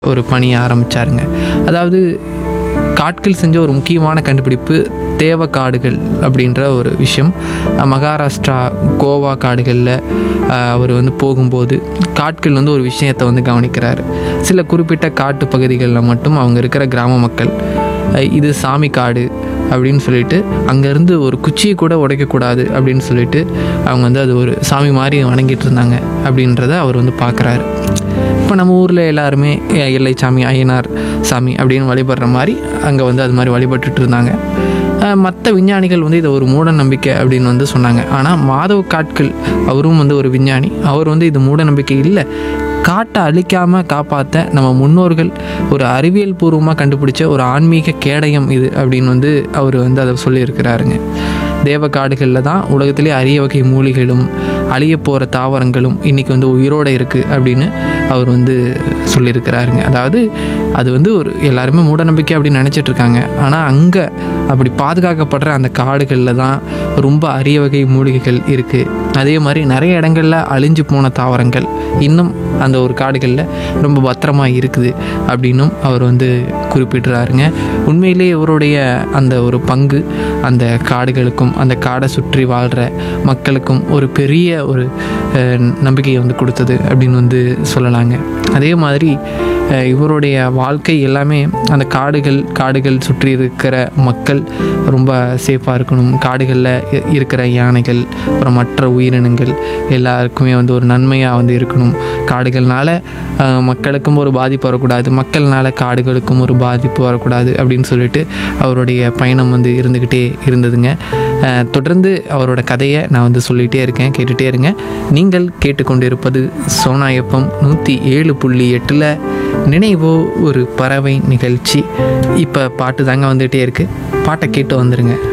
ஒரு பணியை ஆரம்பித்தாருங்க அதாவது காட்கள் செஞ்ச ஒரு முக்கியமான கண்டுபிடிப்பு தேவ காடுகள் அப்படின்ற ஒரு விஷயம் அஹ் மகாராஷ்டிரா கோவா காடுகளில் அவர் வந்து போகும்போது காட்கள் வந்து ஒரு விஷயத்தை வந்து கவனிக்கிறாரு சில குறிப்பிட்ட காட்டு பகுதிகளில் மட்டும் அவங்க இருக்கிற கிராம மக்கள் அஹ் இது சாமி காடு அப்படின்னு சொல்லிட்டு அங்கேருந்து ஒரு குச்சியை கூட உடைக்கக்கூடாது அப்படின்னு சொல்லிட்டு அவங்க வந்து அது ஒரு சாமி மாதிரி வணங்கிட்டு இருந்தாங்க அப்படின்றத அவர் வந்து பார்க்குறாரு இப்போ நம்ம ஊரில் எல்லாருமே எ- எல்லை சாமி ஐயனார் சாமி அப்படின்னு வழிபடுற மாதிரி அங்கே வந்து அது மாதிரி வழிபட்டுட்டு இருந்தாங்க மற்ற விஞ்ஞானிகள் வந்து இதை ஒரு மூட நம்பிக்கை அப்படின்னு வந்து சொன்னாங்க ஆனால் மாதவ காட்கள் அவரும் வந்து ஒரு விஞ்ஞானி அவர் வந்து இது மூட நம்பிக்கை இல்லை காட்டை அழிக்காமல் காப்பாற்ற நம்ம முன்னோர்கள் ஒரு அறிவியல் பூர்வமாக கண்டுபிடிச்ச ஒரு ஆன்மீக கேடயம் இது அப்படின்னு வந்து அவர் வந்து அதை சொல்லியிருக்கிறாருங்க தேவ காடுகளில் தான் உலகத்திலே அரிய வகை மூலிகளும் அழிய போகிற தாவரங்களும் இன்றைக்கி வந்து உயிரோடு இருக்குது அப்படின்னு அவர் வந்து சொல்லியிருக்கிறாருங்க அதாவது அது வந்து ஒரு எல்லாருமே மூடநம்பிக்கை அப்படின்னு நினச்சிட்டு இருக்காங்க ஆனால் அங்கே அப்படி பாதுகாக்கப்படுற அந்த காடுகளில் தான் ரொம்ப அரிய வகை மூலிகைகள் இருக்குது அதே மாதிரி நிறைய இடங்களில் அழிஞ்சு போன தாவரங்கள் இன்னும் அந்த ஒரு காடுகளில் ரொம்ப பத்திரமா இருக்குது அப்படின்னும் அவர் வந்து குறிப்பிடுறாருங்க உண்மையிலே இவருடைய அந்த ஒரு பங்கு அந்த காடுகளுக்கும் அந்த காடை சுற்றி வாழ்கிற மக்களுக்கும் ஒரு பெரிய ஒரு அஹ், நம்பிக்கையை வந்து கொடுத்தது அப்படின்னு வந்து சொல்லலாங்க அதே மாதிரி அஹ், இவருடைய வாழ்க்கை எல்லாமே அந்த காடுகள் காடுகள் சுற்றி இருக்கிற மக்கள் ரொம்ப சேஃபாக இருக்கணும் காடுகளில் இ- இருக்கிற யானைகள் அப்புறம் மற்ற உயிரினங்கள் எல்லாருக்குமே வந்து ஒரு நன்மையாக வந்து இருக்கணும் காடுகள்னால அஹ், மக்களுக்கும் ஒரு பாதிப்பு வரக்கூடாது மக்கள்னால காடுகளுக்கும் ஒரு பாதிப்பு வரக்கூடாது அப்படின்னு சொல்லிட்டு அவருடைய பயணம் வந்து இருந்துக்கிட்டே இருந்ததுங்க அஹ், தொடர்ந்து அவரோட கதையை நான் வந்து சொல்லிகிட்டே இருக்கேன் கேட்டுகிட்டே இருங்க நீங்கள் கேட்டுக்கொண்டிருப்பது சோனா எஃப்எம் நூற்றி ஏழு புள்ளி எட்டில் நினைவோ ஒரு பறவை நிகழ்ச்சி இப்போ பாட்டு தாங்க வந்துகிட்டே இருக்குது பாட்டை கேட்டு வந்துடுங்க